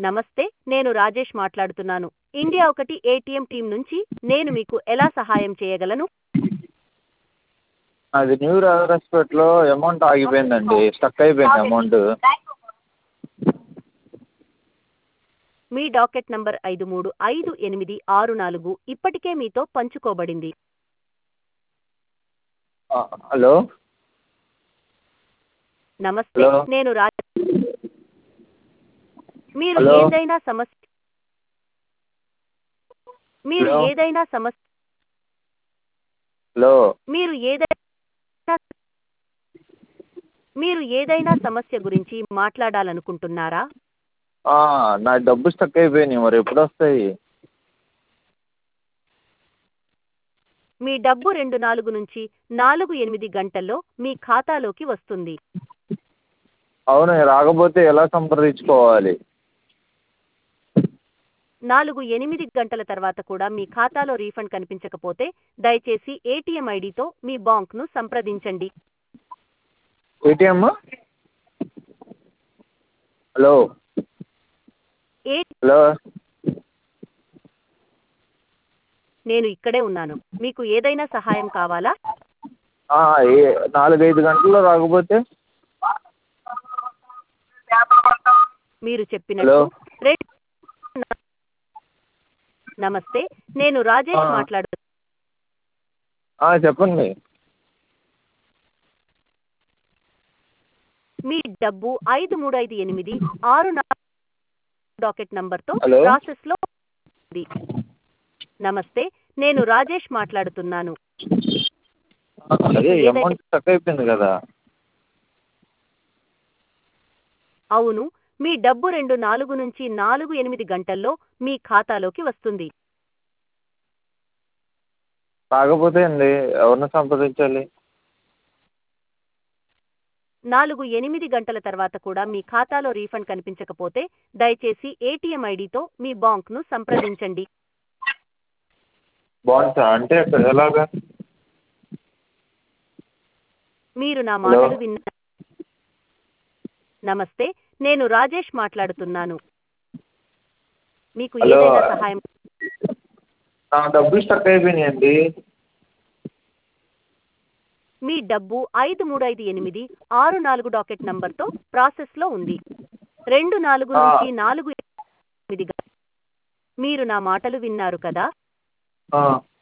నమస్తే నేను రాజేష్ మాట్లాడుతున్నాను ఇండియా ఒకటి ఏటీఎం టీం నుంచి నేను మీకు ఎలా సహాయం చేయగలను అది న్యూ రాజరాజపేటలో అమౌంట్ ఆగిపోయిందండి స్టక్ అయిపోయింది అమౌంట్ మీ డాకెట్ నంబర్ ఐదు మూడు ఐదు ఎనిమిది ఆరు నాలుగు ఇప్పటికే మీతో పంచుకోబడింది హలో నమస్తే హలో. నేను రాజ మీరు హలో. ఏదైనా సమస్య మీరు హలో. ఏదైనా సమస్య హలో మీరు ఏదైనా మీరు ఏదైనా సమస్య గురించి మాట్లాడాలనుకుంటున్నారా ఆ, నా డబ్బు స్టక్ అయిపోయినాయి మరి ఎప్పుడు వస్తాయి మీ డబ్బు రెండు నాలుగు నుంచి నాలుగు ఎనిమిది గంటల్లో మీ ఖాతాలోకి వస్తుంది అవును రాకపోతే ఎలా సంప్రదించుకోవాలి నాలుగు ఎనిమిది గంటల తర్వాత కూడా మీ ఖాతాలో రీఫండ్ కనిపించకపోతే దయచేసి ఏటీఎం ఐడితో మీ బాంక్ను సంప్రదించండి ఏటీఎం హలో ఏ హలో నేను ఇక్కడే ఉన్నాను మీకు ఏదైనా సహాయం కావాలా ఆ, ఏ నాలుగైదు గంటల్లో రాకపోతే మీరు చెప్పినట్టు హలో. రెండు నమస్తే నేను రాజేష్ ఆ. మాట్లాడు ఆ, చెప్పండి మీ డబ్బు ఐదు మూడు ఐదు ఎనిమిది ఆరు నాలుగు డాకెట్ నంబర్తో హలో. ప్రాసెస్ లో ఉంది నమస్తే నేను రాజేష్ మాట్లాడుతున్నాను అదే ఏదైనా- అమౌంట్ స్టక్ అయిపోయింది కదా అవును మీ డబ్బు రెండు నాలుగు నుంచి నాలుగు ఎనిమిది గంటల్లో మీ ఖాతాలోకి వస్తుంది రాకపోతే అండి ఎవరిని సంప్రదించాలి నాలుగు ఎనిమిది గంటల తర్వాత కూడా మీ ఖాతాలో రీఫండ్ కనిపించకపోతే దయచేసి ఏటీఎం ఐడితో మీ బాంక్ను సంప్రదించండి బాగుంటా అంటే అక్కడ ఎలాగా మీరు నా హలో. మాటలు విన్న నమస్తే నేను రాజేష్ మాట్లాడుతున్నాను మీకు హలో. ఏదైనా సహాయం నా డబ్బులు స్టక్ అయిపోయినాయండి మీ డబ్బు ఐదు మూడు ఐదు ఎనిమిది ఆరు నాలుగు డాకెట్ నంబర్తో ప్రాసెస్లో ఉంది రెండు నాలుగు ఆ. నుంచి నాలుగు ఎనిమిది గ- మీరు నా మాటలు విన్నారు కదా ఆ,